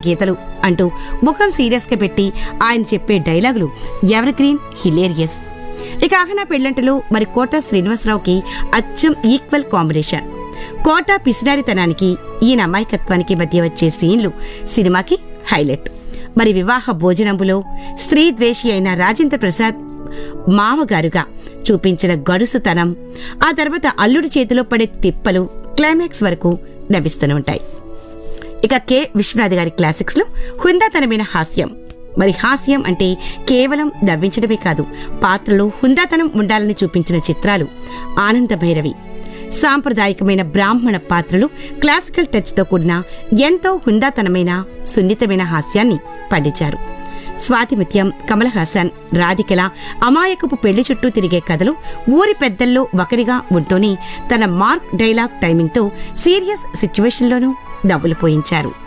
గీతలు అంటూ ముఖం సీరియస్గా పెట్టి ఆయన చెప్పే డైలాగులు ఎవర్ గ్రీన్ హిలేరియస్ ఇక అహనా పెళ్ళంటలో మరి కోట శ్రీనివాసరావుకి అచ్చం ఈక్వల్ కాంబినేషన్ కోట పిసినారితనానికి ఈయన అమాయకత్వానికి మధ్య వచ్చే సీన్లు సినిమాకి హైలైట్ మరి వివాహ భోజనంబులో స్త్రీ ద్వేషి అయిన రాజేంద్ర ప్రసాద్ మామగారుగా చూపించిన గడుసుతనం ఆ తర్వాత అల్లుడి చేతిలో పడే తిప్పలు క్లైమాక్స్ వరకు నవ్విస్తూనే ఉంటాయి ఇక కె విశ్వనాథ్ గారి క్లాసిక్స్ లో హుందాతనమైన హాస్యం మరి హాస్యం అంటే కేవలం నవ్వించడమే కాదు పాత్రలో హుందాతనం ఉండాలని చూపించిన చిత్రాలు ఆనంద భైరవి సాంప్రదాయకమైన బ్రాహ్మణ పాత్రలు క్లాసికల్ టచ్తో కూడిన ఎంతో హుందాతనమైన సున్నితమైన హాస్యాన్ని పండించారు స్వాతిముత్యం కమల్ హాసన్ రాధికల అమాయకపు పెళ్లి చుట్టూ తిరిగే కథలు ఊరి పెద్దల్లో ఒకరిగా ఉంటూనే తన మార్క్ డైలాగ్ టైమింగ్తో సీరియస్ సిచ్యువేషన్లోనూ నవ్వులు పోయించారు